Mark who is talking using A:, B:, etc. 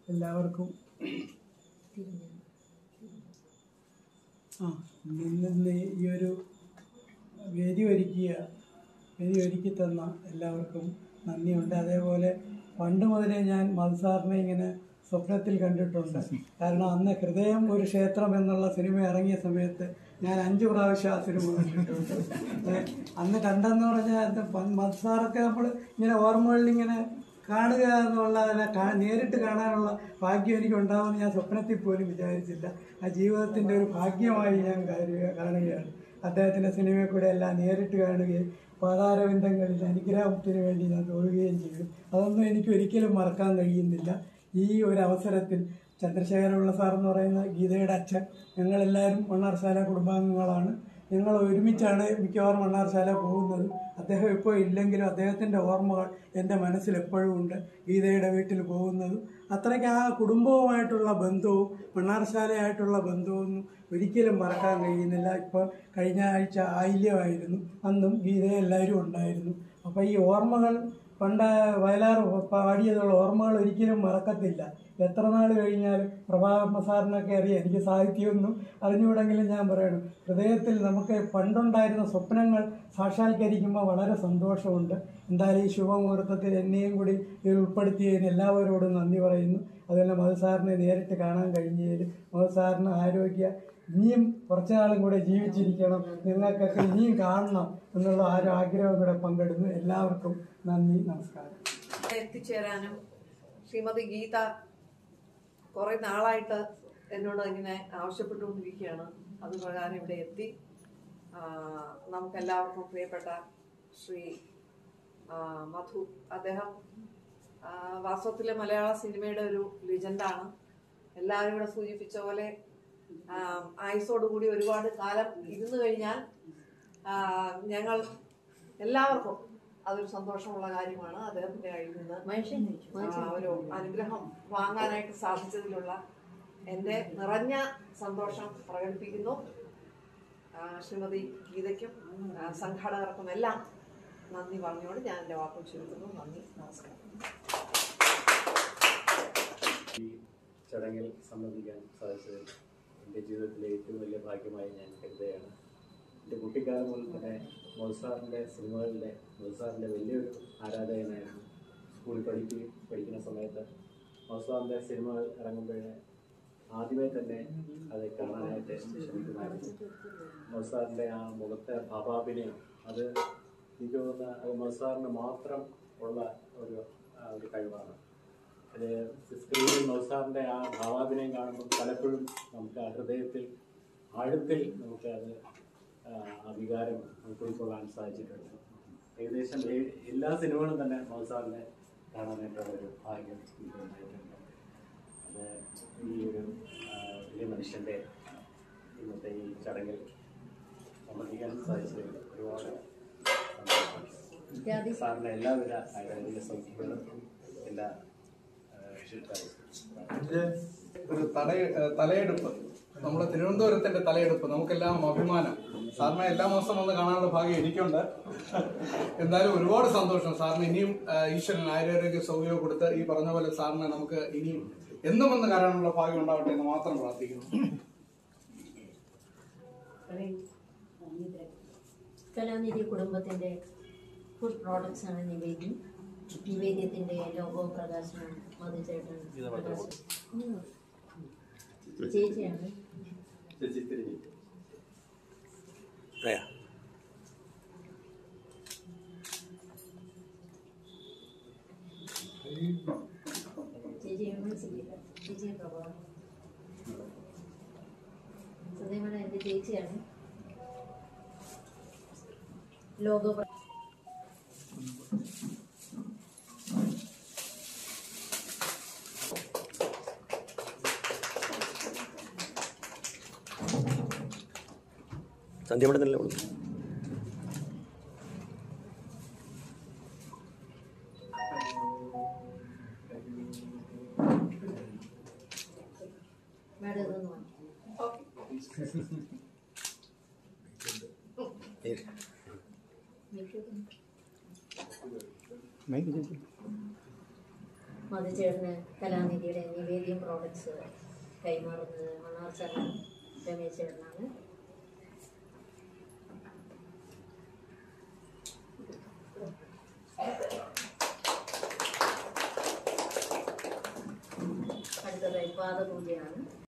A: എല്ലാവർക്കും ആ ഇന്ന് ഈ ഒരു വേദി ഒരുക്കിയ വേദി ഒരുക്കി തന്ന എല്ലാവർക്കും നന്ദിയുണ്ട് അതേപോലെ പണ്ട് മുതലേ ഞാൻ മത്സാറിനെ ഇങ്ങനെ സ്വപ്നത്തിൽ കണ്ടിട്ടുണ്ട് കാരണം അന്ന് ഹൃദയം ഒരു ക്ഷേത്രം എന്നുള്ള സിനിമ ഇറങ്ങിയ സമയത്ത് ഞാൻ അഞ്ചു പ്രാവശ്യം ആ സിനിമ കണ്ടിട്ടുണ്ട് ഏ, അന്ന് കണ്ടെന്ന് പറഞ്ഞാൽ അത് പ- മത്സാറൊക്കെ നമ്മൾ ഇങ്ങനെ ഓർമ്മകളിൽ ഇങ്ങനെ കാണുക എന്നുള്ളതിനെ കാ നേരിട്ട് കാണാനുള്ള ഭാഗ്യം എനിക്ക് ഉണ്ടാവുമെന്ന് ഞാൻ സ്വപ്നത്തിൽ പോലും വിചാരിച്ചില്ല ആ ജീവിതത്തിൻ്റെ ഒരു ഭാഗ്യമായി ഞാൻ കരുതുക കാണുകയാണ് അദ്ദേഹത്തിൻ്റെ സിനിമയിൽ കൂടെ എല്ലാം നേരിട്ട് കാണുകയും പാതാരവിന്ദങ്ങളിൽ അനുഗ്രഹത്തിന് വേണ്ടി ഞാൻ തോന്നുകയും ചെയ്തു അതൊന്നും എനിക്ക് ഒരിക്കലും മറക്കാൻ കഴിയുന്നില്ല ഈ ഒരു അവസരത്തിൽ ചന്ദ്രശേഖരപിള്ള സാർ എന്ന് പറയുന്ന ഗീതയുടെ അച്ഛൻ ഞങ്ങളെല്ലാവരും മണ്ണാർശാല കുടുംബാംഗങ്ങളാണ് ഞങ്ങൾ ഒരുമിച്ചാണ് മിക്കവാറും മണ്ണാർശാല പോകുന്നത് അദ്ദേഹം ഇപ്പോൾ ഇല്ലെങ്കിലും അദ്ദേഹത്തിൻ്റെ ഓർമ്മകൾ എൻ്റെ മനസ്സിൽ എപ്പോഴും ഉണ്ട് ഗീതയുടെ വീട്ടിൽ പോകുന്നതും അത്രയ്ക്ക് ആ കുടുംബവുമായിട്ടുള്ള ബന്ധവും മണ്ണാർശാലയായിട്ടുള്ള ബന്ധവും ഒരിക്കലും മറക്കാൻ കഴിയുന്നില്ല ഇപ്പോൾ കഴിഞ്ഞ ആഴ്ച ആയില്യമായിരുന്നു അന്നും ഗീതയെ എല്ലാവരും ഉണ്ടായിരുന്നു അപ്പോൾ ഈ ഓർമ്മകൾ പണ്ട് വയലാർ പാടിയതുള്ള ഓർമ്മകൾ ഒരിക്കലും മറക്കത്തില്ല എത്ര നാൾ കഴിഞ്ഞാലും പ്രഭാകർമ്മ സാറിനൊക്കെ അറിയാം എനിക്ക് സാഹിത്യമൊന്നും അറിഞ്ഞുകൂടെങ്കിലും ഞാൻ പറയണം ഹൃദയത്തിൽ നമുക്ക് പണ്ടുണ്ടായിരുന്ന സ്വപ്നങ്ങൾ സാക്ഷാത്കരിക്കുമ്പോൾ വളരെ സന്തോഷമുണ്ട് എന്തായാലും ഈ ശുഭമുഹൂർത്തത്തിൽ എന്നെയും കൂടി ഇതിൽ ഉൾപ്പെടുത്തിയതിന് എല്ലാവരോടും നന്ദി പറയുന്നു അതുപോലെ മധു സാറിനെ നേരിട്ട് കാണാൻ കഴിഞ്ഞതിൽ മധു സാറിന് ആരോഗ്യ ഇനിയും കുറച്ചു നാളും കൂടെ ജീവിച്ചിരിക്കണം നിങ്ങൾക്കൊക്കെ ഇനിയും കാണണം എന്നുള്ള ആ ഒരു ആഗ്രഹം കൂടെ പങ്കെടുന്നു എല്ലാവർക്കും നന്ദി നമസ്കാരം
B: എത്തിച്ചേരാനും ശ്രീമതി ഗീത കുറെ നാളായിട്ട് എന്നോട് ഇങ്ങനെ ആവശ്യപ്പെട്ടുകൊണ്ടിരിക്കുകയാണ് അത് പ്രകാരം ഇവിടെ എത്തി ആ, നമുക്കെല്ലാവർക്കും പ്രിയപ്പെട്ട ശ്രീ ആ, മധു അദ്ദേഹം ആ, വാസ്തവത്തിലെ മലയാള സിനിമയുടെ ഒരു ലിജൻഡാണ് എല്ലാവരും ഇവിടെ സൂചിപ്പിച്ച പോലെ ആ, ആയുസ്സോടുകൂടി ഒരുപാട് കാലം ഇരുന്നു കഴിഞ്ഞാൽ ആ, ഞങ്ങൾ എല്ലാവർക്കും അതൊരു സന്തോഷമുള്ള കാര്യമാണ് അദ്ദേഹത്തിന്റെ കയ്യിൽ നിന്ന് ആ, ഒരു അനുഗ്രഹം വാങ്ങാനായിട്ട് സാധിച്ചതിലുള്ള എൻ്റെ നിറഞ്ഞ സന്തോഷം പ്രകടിപ്പിക്കുന്നു ആ, ശ്രീമതി ഗീതയ്ക്കും ആ, സംഘാടകർക്കും എല്ലാം നന്ദി പറഞ്ഞുകൊണ്ട് ഞാൻ എൻ്റെ വാക്കുകൾ ചുരുക്കുന്നു നന്ദി നമസ്കാരം
C: ഈ ചടങ്ങിൽ സംബന്ധിക്കാൻ സാധിച്ചത് എൻ്റെ ജീവിതത്തിലെ ഏറ്റവും വലിയ ഭാഗ്യമായി ഞാൻ കരുതുകയാണ് എൻ്റെ കുട്ടിക്കാലം മുതൽ തന്നെ മൊസാറിൻ്റെ സിനിമകളുടെ മൊസാറിൻ്റെ വലിയൊരു ആരാധകനായിരുന്നു സ്കൂളിൽ പഠിക്കുകയും പഠിക്കുന്ന സമയത്ത് മൊസാറിൻ്റെ സിനിമകൾ ഇറങ്ങുമ്പോഴേ ആദ്യമേ തന്നെ അത് കാണാനായിട്ട് ശ്രമിക്കുമായിരുന്നു മൊസാറിൻ്റെ ആ മുഖത്തെ ഭാവാഭിനയം അത് എനിക്ക് തോന്നുന്ന അത് മൊസാറിന് മാത്രം ഉള്ള ഒരു ആ, ഒരു കഴിവാണ് അത് സ്ക്രീനിൽ നൗസാറിന്റെ ആ ഭാവാഭിനയം കാണുമ്പോൾ പലപ്പോഴും നമുക്ക് ആ ഹൃദയത്തിൽ ആഴത്തിൽ നമുക്ക് അത് ആ, ആ വികാരം നമുക്ക് ഉൾക്കൊള്ളാൻ സാധിച്ചിട്ടുണ്ട് ഏകദേശം ഏ- എല്ലാ സിനിമകളും തന്നെ നൗസാറിനെ കാണാനായിട്ടുള്ള ഒരു ഭാഗ്യം എനിക്ക് ഉണ്ടായിട്ടുണ്ട് അത് ഈ ഒരു ആ, വലിയ മനുഷ്യന്റെ ഇന്നത്തെ ഈ ചടങ്ങിൽ സംബന്ധിക്കാൻ സാധിച്ചതിൽ ഒരുപാട് സന്തോഷം. സാറിന്റെ എല്ലാവിധ ആരോഗ്യ സൗഖ്യങ്ങളും എല്ലാ ആ, വിശുദ്ധായും
D: ഇത് ഒരു തല തലയെടുപ്പ് നമ്മുടെ തിരുവനന്തപുരത്തിന്റെ തലയെടുപ്പ് നമുക്കെല്ലാം അഭിമാനം സാറിനെ എല്ലാ മാസം വന്ന് കാണാനുള്ള ഭാഗ്യം എനിക്കുണ്ട് എന്തായാലും ഒരുപാട് സന്തോഷം സാറിന് ഇനിയും ആ, ഈശ്വരൻ ആരോഗ്യ സൗകര്യം കൊടുത്ത് ഈ പറഞ്ഞ പോലെ സാറിനെ നമുക്ക് ഇനിയും എന്നും വന്ന് കാണാനുള്ള ഭാഗ്യം ഉണ്ടാവട്ടെ എന്ന് മാത്രം പ്രാർത്ഥിക്കുന്നു
E: കലാനിധി കുടുംബത്തിന്റെ ഫുഡ് പ്രോഡക്ട്സ് ആണ് നിവേദ്യം നിവേദ്യത്തിന്റെ ലോഗോ പ്രകാശനം മധുചേട്ടൻ പ്രകാശനം ഉം. ചേച്ചിയാണ്
C: ചേച്ചി തിരിഞ്ഞു
E: ചേച്ചി യൂണിവേഴ്സിറ്റിയില്ല ചേച്ചി പ്രഭാവം സദ്യമേട എൻ്റെ ചേച്ചിയാണ് ലോഗോ പ്ര-
F: സന്ധ്യമടെ തന്നെ ഉള്ളൂ
E: മേഡം ഇതൊന്ന് വാങ്ങി മധുചേട്ടന് കലാനിധിയുടെ നിവേദ്യം പ്രോഡക്ട്സ് കൈമാറുന്നത് മണ്ണാർ ചരണം രമേശ് ചേട്ടനാണ് അടുത്തത് പാദപൂജയാണ്